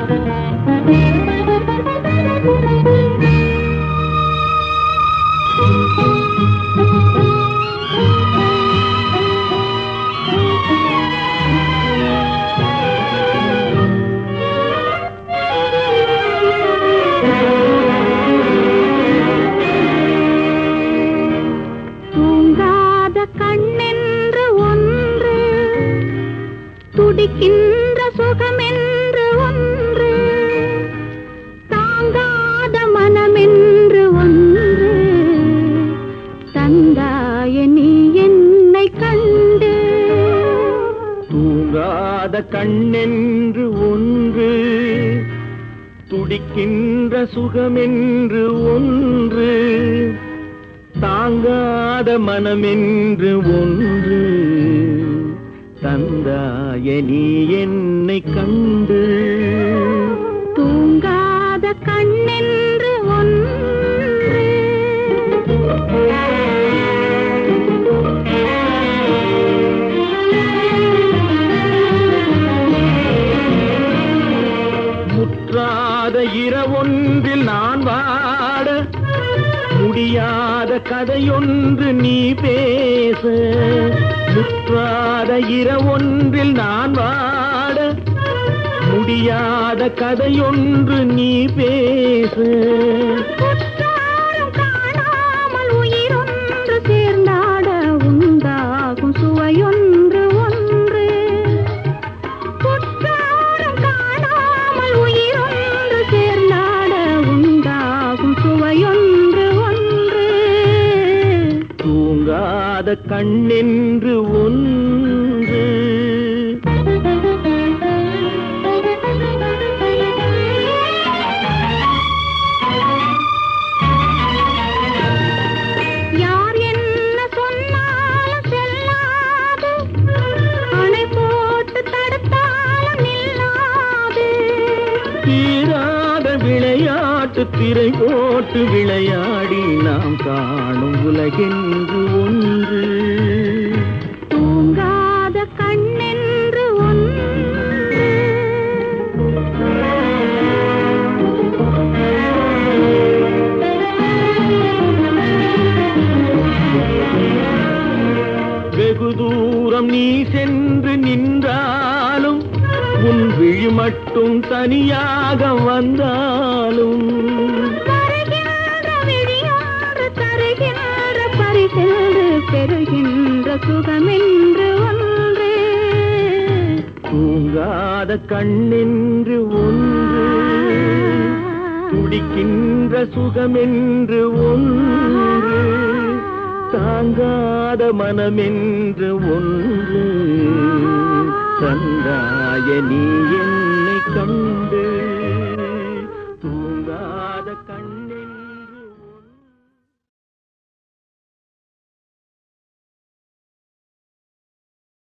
தூங்காத கண்ணென்று ஒன்று துடிக்கின்ற சுகமென்று ஒன்று தாங்காத மனமென்று ஒன்று தந்தாய நீ என்னை கண்டு தூங்காத கண்ணென்று ஒன்று துடிக்கின்ற சுகமென்று ஒன்று தாங்காத மனமென்று ஒன்று தந்தாய நீ என்னை கண்டு தூங்காத கண்ணென்று முற்றாத இரவொன்றில் நான் வாட முடியாத கதையொன்று நீ பேச முற்றாத இரவொன்றில் நான் வாட முடியாத கதையொன்று நீ பேச குற்றாலம் காணாமல் உயிரொன்று சேர்ந்தாட உண்டாகும் சுவையொன்று ஒன்று குற்றாலம் காணாமல் உயிரொன்று சேர்ந்தாட உண்டாகும் சுவையொன்று ஒன்று தூங்காத கண்ணென்று ஒன்று யார் என்ன சொன்னாலும் செல்லாது அணை போட்டு தடுத்தாலும் நில்லாது தீராத விளையாட்டு திரை போட்டு விளையாடி நாம் காணும் உலகென்று ஒன்று தூங்காத கண்ணென்று ஒன்று வெகு தூரம் நீ சென்று நின்றாலும் உன் விழி மட்டும் தனியாக வந்தாலும் வருகின்ற விழியொன்று தருகின்ற பரிசென்று பெறுகின்ற சுகமென்று ஒன்று தூங்காத கண்ணென்று ஒன்று துடிக்கின்ற சுகமென்று ஒன்று தாங்காத மனமென்று ஒன்று தந்தாய நீ என்னை கண்டு